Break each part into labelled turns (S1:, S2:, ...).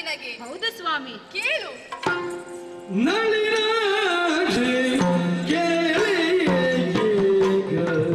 S1: ನನಗೆ
S2: ಹೌದು ಸ್ವಾಮಿ
S1: ಕೇಳು
S3: ನಳಿನಾಕ್ಷಿ ಕೇಳಿ ಈಗ.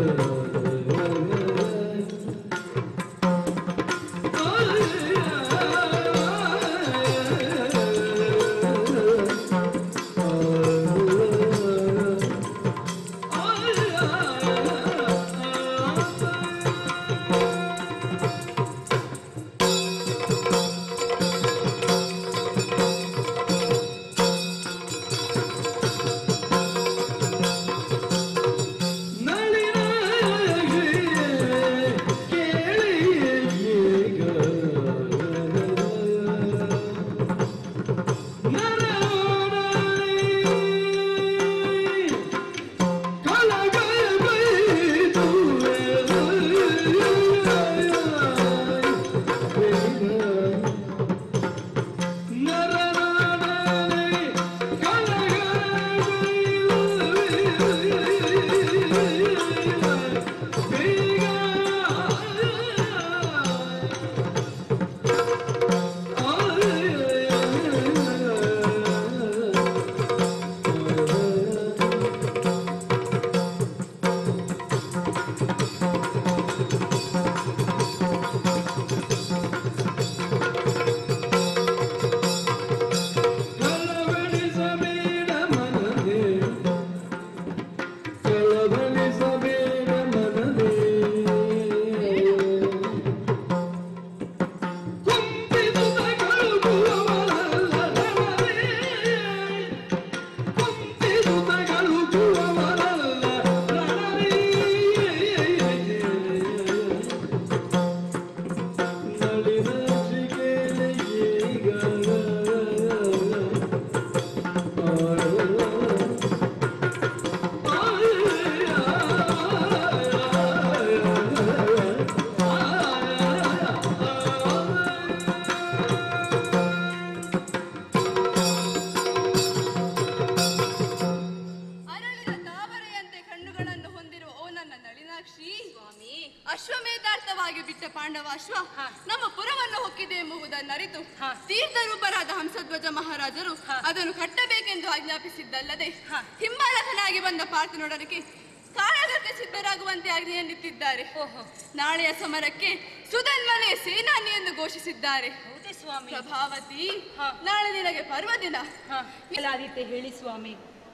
S1: ಅರಳಿದ ತಾವರೆಯಂತೆ ಕಣ್ಣುಗಳನ್ನು ಹೊಂದಿರುವ ಓ ನನ್ನ ನಳಿನಾಕ್ಷಿ ಸ್ವಾಮಿ ಅಶ್ವಮೇಧಾರ್ಥವಾಗಿ ಬಿಟ್ಟ ಪಾಂಡವ ಅಶ್ವ ನಮ್ಮ ಪುರವನ್ನು ಹೊಕ್ಕಿದೆ ಎಂಬುದನ್ನು ಅರಿತು ತೀರ್ಥರೂಪರಾದ ಹಂಸಧ್ವಜ ಮಹಾರಾಜರು ಅದನ್ನು ಕಟ್ಟಬೇಕೆಂದು ಆಜ್ಞಾಪಿಸಿದ್ದಲ್ಲದೆ ಹಿಂಬಾಲಕನಾಗಿ ಬಂದ ಪಾರ್ಥನೊಡನಿಗೆ ಕಾಳಗಕ್ಕೆ ಸಿದ್ಧರಾಗುವಂತೆ ಆಜ್ಞೆಯನ್ನಿತ್ತಿದ್ದಾರೆ ನಾಳೆಯ ಸಮರಕ್ಕೆ ಸುಧನ್ವನೇ ಸೇನಾನಿ ಎಂದು ಘೋಷಿಸಿದ್ದಾರೆ
S2: ಹೌದೇ ಸ್ವಾಮಿ
S1: ಪ್ರಭಾವತಿ ನಾಳೆ ನಿನಗೆ ಪರ್ವದಿನ
S2: ಮೇಲಾದೀತೆ ಹೇಳಿ ಸ್ವಾಮಿ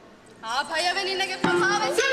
S1: ಆ ಭಯವೇ ನಿನಗೆ ಪ್ರಭಾವತಿ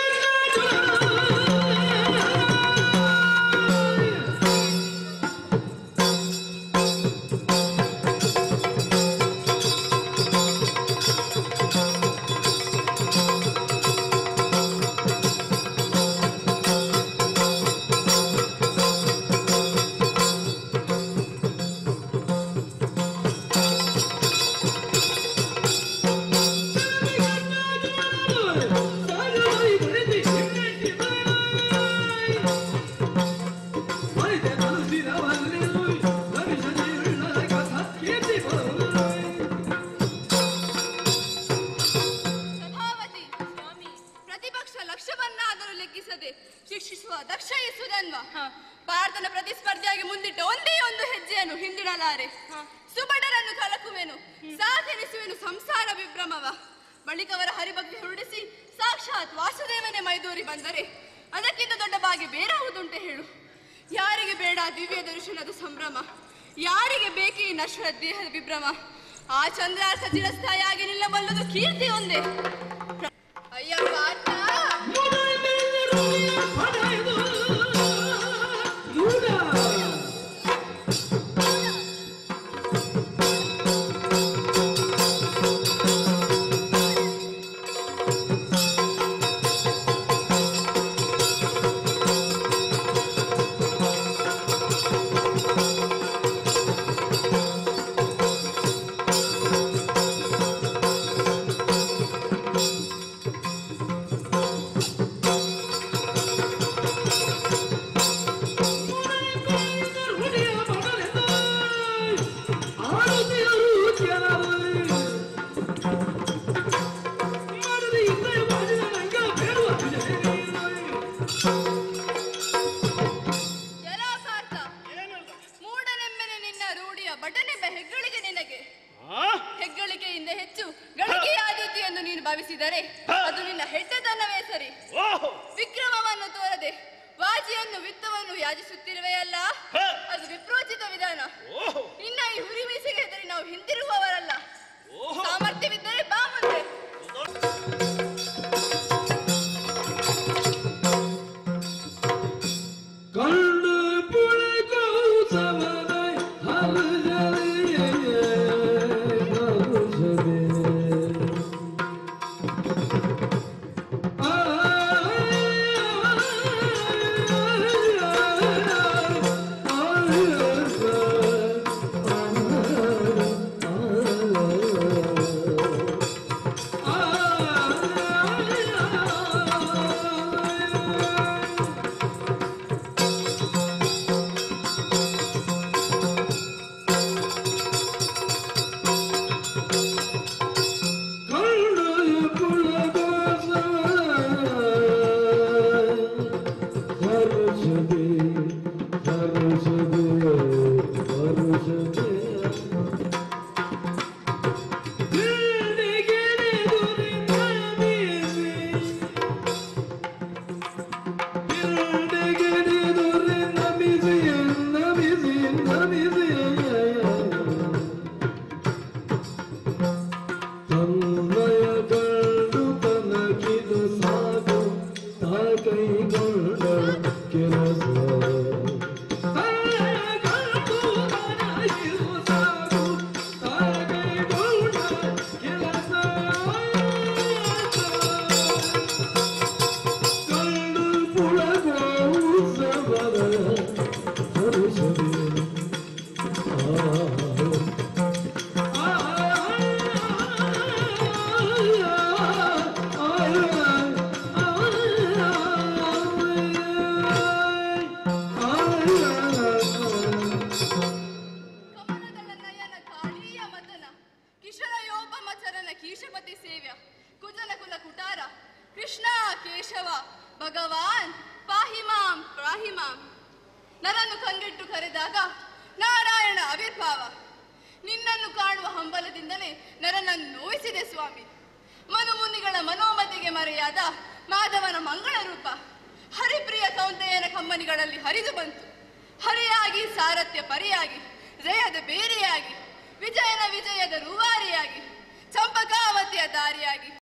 S1: ಪ್ರಭಾವತಿ ಸ್ವಾಮಿ ಪ್ರತಿಪಕ್ಷ ಲಕ್ಷ್ಯವನ್ನಾದರೂ ಲೆಕ್ಕಿಸದೆ ಶಿಕ್ಷಿಸುವ ದಕ್ಷ ಸುಧನ್ವ ಭಾರತನ ಪ್ರತಿಸ್ಪರ್ಧಿಯಾಗಿ ಮುಂದಿಟ್ಟ ಒಂದೇ ಒಂದು ಹೆಜ್ಜೆಯನ್ನು ಹಿಂದಿಡಲಾರೆ ಸುಬಡರನ್ನು ಕಲಕುವೆನು ಸಾಧನಿಸುವೆನು ಸಂಸಾರ ವಿಭ್ರಮವ ಬಳಿಕವರ ಹರಿಭಕ್ತಿ ಹೊರಡಿಸಿ ಸಾಕ್ಷಾತ್ ವಾಸುದೇವನೇ ಮೈದೂರಿ ಬಂದರೆ ಅದಕ್ಕಿಂತ ದೊಡ್ಡ ಭಾಗ್ಯ ಬೇರಾವುದುಂಟೆ ಹೇಳು ಯಾರಿಗೆ ಬೇಡ ದಿವ್ಯ ದರ್ಶನದ ಸಂಭ್ರಮ ಯಾರಿಗೆ ಬೇಕೇ ಈ ನಶ್ವರ ದೇಹದ ವಿಭ್ರಮ ಆ ಚಂದ್ರಾರ್ಥ ಚಿರಸ್ಥಾಯಿಯಾಗಿ ನಿಲ್ಲಬಲ್ಲದು ಕೀರ್ತಿ ಒಂದೇ ಅಯ್ಯ ಪಾರ್ಥ
S3: ಆರು
S1: ಹೆಗ್ಗಳಿಕೆ ನಿನಗೆ
S3: ಆ?
S1: ಹೆಗ್ಗಳಿಕೆಯಿಂದ ಹೆಚ್ಚು ಗಳಿಕೆಯಾದೀತು ಎಂದು ನೀನು ಭಾವಿಸಿದರೆ ಅದು ನಿನ್ನ ಹೆಡ್ಡತನವೇ ಸರಿ
S3: ಓಹೋ
S1: ವಿಕ್ರಮವನ್ನು ತೋರದೆ ವಾಜಿಯನ್ನು ವಿತ್ತವನ್ನು ಯಾಜಿಸುತ್ತಿರುವೆಯಲ್ಲ
S3: ಹ.
S1: ಅದು ವಿಪ್ರೋಚಿತ ವಿಧಾನ
S3: ಓಹೋ
S1: ನಿನ್ನ ಈ ಹುರಿ ಮೀಸೆಗೆ ಹೆದರಿ ನಾವು ಹಿಂದಿರುಗುವವರಲ್ಲ
S3: ಓಹೋ
S1: ಸಾಮರ್ಥ್ಯವಿದ್ದರೆ ಬಾ ಮುಂದೆ
S3: ಕಂಡು ಪುಳಕೋಸವನ ಹಲಜಲಿಯೇ ಹಲಜಲಿ. ಆ, ತನ್ನಯ ಕಂಡು ತನಗಿದು ಸಾಕು ತಾ ಕೈಗೊಂಡ ಕೆಲಸ ತನ್ನಯ ಕಂಡು ತನಗಿದು ಸಾಕು ತಾ ಕೈಗೊಂಡ ಕೆಲಸ ಕಂಡು ಪುಳಗೋತ್ಸವದ ಹರುಷವೇ ಆ
S1: ಕಮಲದಳ ನಯನ ಕಾಳೀಯ ಮದನ ಕಿಶಲಯೋಪ ಮಚರನ ಕೀಶಪತಿ ಸೇವ್ಯ ಕುಜನ ಕುಲ ಕುಟಾರ ಕೃಷ್ಣ ಕೇಶವ ಭಗವಾನ್ ಪಾಹಿಮಾಂ ಪಾಹಿಮಾಂ ನರನ್ನು ಕಂಗೆಟ್ಟು ಕರೆದಾಗ ನಾರಾಯಣ ಆವಿರ್ಭಾವ ನಿನ್ನನ್ನು ಕಾಣುವ ಹಂಬಲದಿಂದಲೇ ನರನನ್ನು ನೋಯಿಸಿದೆ ಸ್ವಾಮಿ ಮನುಮುನಿಗಳ ಮನೋಮತಿಗೆ ಮರೆಯಾದ ಮಾಧವನ ಮಂಗಳ ರೂಪ ಹರಿಪ್ರಿಯ ಕೌಂತೆಯನ ಕಮ್ಮನಿಗಳಲ್ಲಿ ಹರಿದು ಬಂತು ಹರಿಯಾಗಿ ಸಾರಥ್ಯ ಪರಿಯಾಗಿ ಜಯದ ಬೇರೆಯಾಗಿ ವಿಜಯನ ವಿಜಯದ ರೂವಾರಿಯಾಗಿ ಚಂಪಕಾವತಿಯ ದಾರಿಯಾಗಿ